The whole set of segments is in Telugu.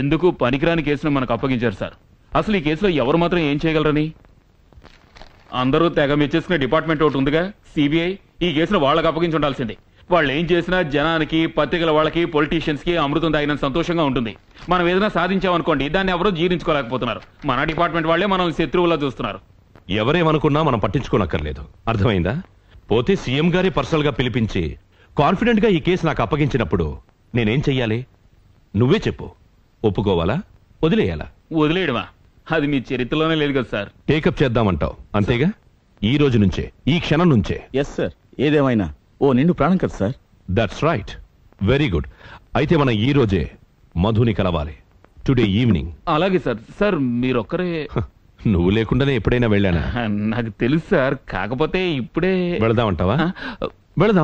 ఎందుకు పనికిరాని కేసును మనకు అప్పగించారు సార్ అసలు ఈ కేసులో ఎవరు మాత్రం ఏం చేయగలరని అందరూ తెగ మెచ్చేసుకునే డిపార్ట్మెంట్ ఒకటి ఉందిగా సిబిఐ ఈ కేసును వాళ్ళకి అప్పగించి ఉండాల్సిందే వాళ్ళు ఏం చేసినా జనానికి పత్రికల వాళ్ళకి పొలిటీషియన్స్ కి అమృతం తాగినంత సంతోషంగా ఉంటుంది మనం ఏదైనా సాధించామనుకోండి దాన్ని ఎవరూ జీర్ణించుకోలేకపోతున్నారు మన డిపార్ట్మెంట్ వాళ్ళే మనం శత్రువులా చూస్తున్నారు ఎవరేమనుకున్నా మనం పట్టించుకోనక్కర్లేదు అర్థమైందా పోతే సీఎం గారి పర్సనల్ గా పిలిపించి కాన్ఫిడెంట్ గా ఈ కేసు నాకు అప్పగించినప్పుడు నేనేం చెయ్యాలి నువ్వే చెప్పు ఒప్పుకోవాలా వదిలేయాలా వదిలేయడమా అది మీ చరిత్రలోనే లేదు కదా సార్ టేకప్ చేద్దామంటావు అంతేగా ఈ రోజు నుంచే ఈ క్షణం నుంచే ఎస్ సార్ ఏదేమైనా ఓ నిండు ప్రాణం కదా sir that's right very good అయితే మనం ఈ రోజే మధుని కలవాలి టుడే ఈవినింగ్ అలాగే సార్ సార్ మీరొక్కరే నువ్వు లేకుండానే ఎప్పుడైనా వెళ్ళానా నాకు తెలుసు సార్ కాకపోతే ఇప్పుడే వెళదామంటావా వెళదాం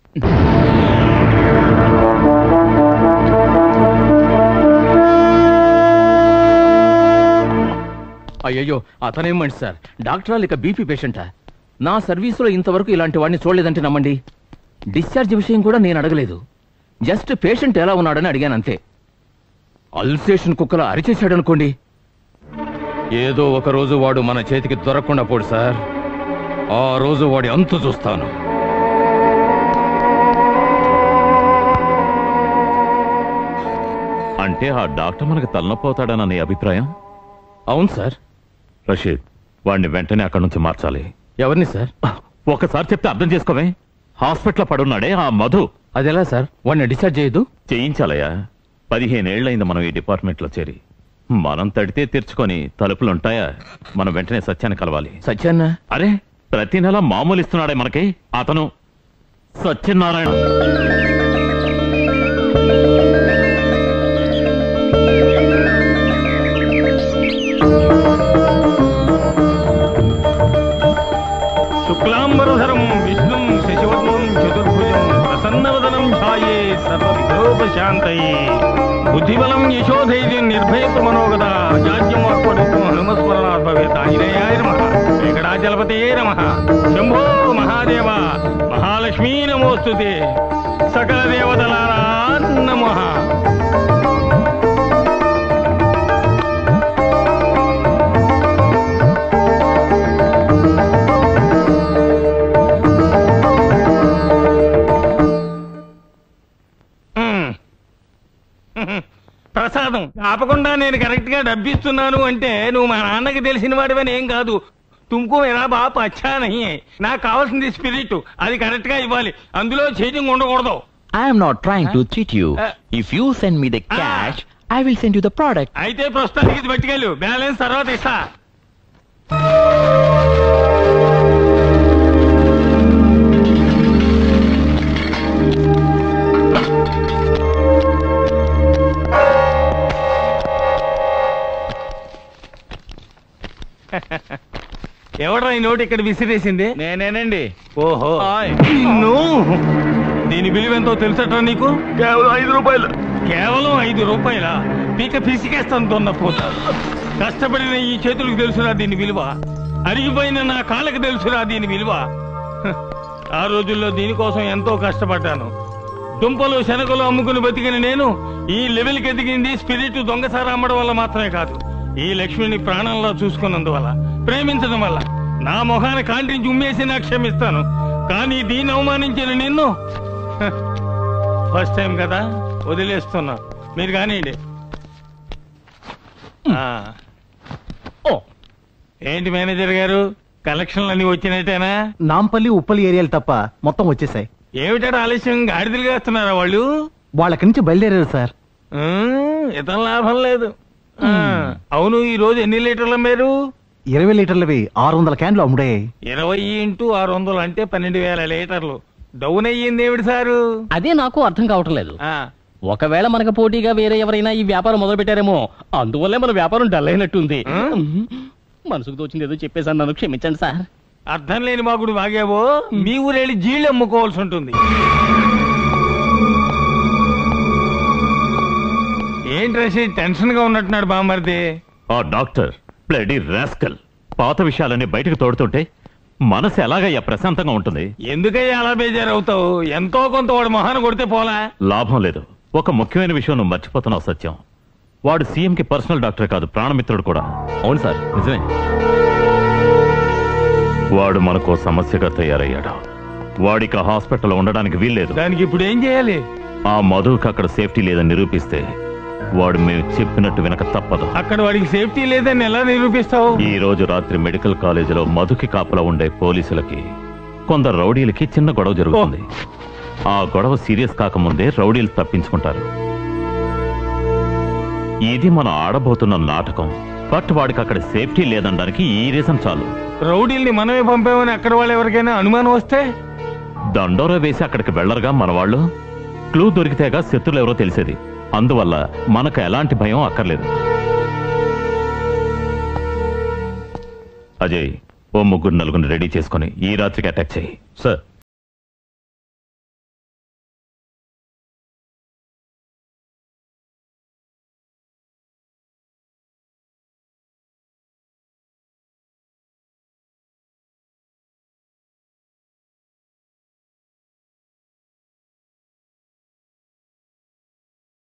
అయ్యయ్యో అతనేమండి సార్ డాక్టరా లేక బీపీ పేషెంటా నా సర్వీసులో ఇంతవరకు ఇలాంటి వాడిని చూడలేదంటే నమ్మండి డిశ్చార్జ్ విషయం కూడా నేను అడగలేదు జస్ట్ పేషెంట్ ఎలా ఉన్నాడని అడిగాను అంతే అల్సేషన్ కుక్కలా అరిచేశాడు అనుకోండి ఏదో ఒక రోజు వాడు మన చేతికి దొరకకుండా పోడు సార్ ఆ రోజు వాడి అంతు చూస్తాను అంటే ఆ డాక్టర్ మనకు తలనొప్పవుతాడన్న నీ అభిప్రాయం అవును సార్ రషీద్ వాడిని వెంటనే అక్కడి నుంచి మార్చాలి ఎవరిని సార్ ఒకసారి చెప్తే అర్థం చేసుకోవే హాస్పిటల్లో పడున్నాడే ఆ మధు అదెలా సార్ వాడిని డిశ్చార్జ్ చేయదు చేయించాలయ్యా పదిహేనేళ్లైంది మనం ఈ డిపార్ట్మెంట్లో చేరి మనం తడితే తెరుచుకొని తలుపులుంటాయా మనం వెంటనే సత్యాన్ని కలవాలి సత్యాన్న అరే ప్రతి నెల మామూలు ఇస్తున్నాడే మనకి అతను సత్యనారాయణ శుక్లాంబరధరం విష్ణుం శశివర్ణం చతుర్భుజం ప్రసన్నవదనం ఛాయే సర్వవిధోపశాంతయే బుద్ధిబలం యశోధైర్యం నిర్భయత్వ మనోగత జాజ్యం ఆత్మరూపం హనుమస్మరణాత్ భవేత్ ఆంజనేయాయ నమ వెంకటాచలపతయే నమ శంభో మహాదేవ మహాలక్ష్మీ నమోస్తుతే సకల దేవతలారా నమః మ్మ్. ప్రసాదం ఆపకుండా నేను కరెక్ట్ గా డబ్బిస్తున్నాను అంటే నువ్వు మా నాన్నకి తెలిసిన వాడివని ఏం కాదు తుమ్కు మేరా బాప్ అచ్చా నహి హై. నాకు కావాల్సింది స్పిరిట్ అది కరెక్ట్ గా ఇవ్వాలి అందులో చీటింగ్ ఉండకూడదు I am not trying to cheat you. If you send me the cash, I will send you the product. అయితే ప్రస్తుతానికి ఇది పట్టుకెళ్ళు బ్యాలెన్స్ తర్వాత ఇస్తా ఎవడ్రా ఈ నోటు ఇక్కడ విసిరేసింది నేనేనండి ఓహో నిన్ను దీని విలువ ఎంతో తెలుసట్రా నీకు కేవలం ఐదు రూపాయలు కేవలం ఐదు రూపాయల పీక పిసికేస్తాను దొన్న పూత కష్టపడిన ఈ చేతులకు తెలుసురా దీని విలువ అరిగిపోయిన నా కాళ్ళకి తెలుసురా దీని విలువ హ, ఆ రోజుల్లో దీనికోసం ఎంతో కష్టపడ్డాను దుంపలు శనగలు అమ్ముకుని బతికిన నేను ఈ లెవెల్కి ఎదిగింది స్పిరిట్ దొంగసార అమ్మడం వల్ల మాత్రమే కాదు ఈ లక్ష్మిని ప్రాణంలో చూసుకున్నందువల్ల ప్రేమించడం వల్ల నా మొహాన్ని కాంటించి ఉమ్మేసి నా క్షమిస్తాను కానీ దీన్ని అవమానించిన నిన్ను హ, ఫస్ట్ టైం కదా వదిలేస్తున్నా మీరు కానివ్వండి ఆ. ఓ ఏంటి మేనేజర్ గారు కలెక్షన్లు అన్ని వచ్చినట్టేనా నాంపల్లి ఉప్పలి ఏరియాలు తప్ప మొత్తం వచ్చేసాయి ఏమిటాడు ఆలస్యం గాడిదలు వేస్తున్నారా వాళ్ళు వాళ్ళకి నుంచి బయలుదేరారు సార్ ఉమ్, ఇతను లాభం లేదు ఆ, అవును ఈ రోజు ఎన్ని లీటర్లు అమ్మారు ఇరవై లీటర్లవి ఆరు వందల క్యాన్లు అమ్ముడయ్యాయి ఇరవై ఇంటూ ఆరు వందలు అంటే పన్నెండు వేల లీటర్లు డౌన్ అయ్యింది ఏమిటి సారు అదే నాకు అర్థం కావటం లేదు ఆ, ఒకవేళ మనకు పోటీగా వేరే ఎవరైనా ఈ వ్యాపారం మొదలు పెట్టారేమో అందువల్లే మన వ్యాపారం డల్ అయినట్టుంది మనసుకు తోచింది ఏదో చెప్పేసాను నన్ను క్షమించండి సార్ అర్థం లేని మాకుడు వాగావో మీ ఊరెళ్ళి జీళ్ళు అమ్ముకోవాల్సి ఉంటుంది ఏంటి రషీద్ టెన్షన్ గా ఉన్నట్టున్నాడు బామ్మర్ది ఆ డాక్టర్ బ్లడీ రాస్కల్ పాత విషయాలన్నీ బయటకు తోడుతుంటే మనసు ఎలాగయ్యా ప్రశాంతంగా ఉంటుంది ఎందుకయ్యా అలా బేజారవుతావు ఎంతో కొంత వాడు మొహాన్ని కొడితే పోలా లాభం లేదు ఒక ముఖ్యమైన విషయం నువ్వు మర్చిపోతున్నావు సత్యం వాడు సీఎం కి పర్సనల్ డాక్టర్ కాదు ప్రాణమిత్రుడు కూడా అవును సార్ నిజమే వాడు మనకో సమస్యగా తయారయ్యాడు వాడికి ఆ హాస్పిటల్లో ఉండడానికి వీల్లేదు దానికి ఇప్పుడు ఏం చేయాలి ఆ మధుకి అక్కడ సేఫ్టీ లేదని నిరూపిస్తే వాడు మేము చెప్పినట్టు వినక తప్పదు అక్కడ వాడికి సేఫ్టీ లేదని ఎలా నిరూపిస్తావు ఈ రోజు రాత్రి మెడికల్ కాలేజీలో మధుకి కాపలా ఉండే పోలీసులకి కొందరు రౌడీలకి చిన్న గొడవ జరుగుతుంది ఆ గొడవ సీరియస్ కాకముందే రౌడీలు తప్పించుకుంటారు ఇది మనం ఆడబోతున్న నాటకం బట్ వాడికి అక్కడ సేఫ్టీ లేదనడానికి ఈ రీజన్ చాలు రౌడీల్ని మనమే పంపామని అక్కడ వాళ్ళు ఎవరికైనా అనుమానం వస్తే దండోరా వేసి అక్కడికి వెళ్లరుగా మన వాళ్ళు క్లూ దొరికితేగా శత్రులు ఎవరో తెలిసేది అందువల్ల మనకు ఎలాంటి భయం అక్కర్లేదు అజయ్ ఓ ముగ్గురు నలుగురిని రెడీ చేసుకుని ఈ రాత్రికి అటాక్ చేయి సార్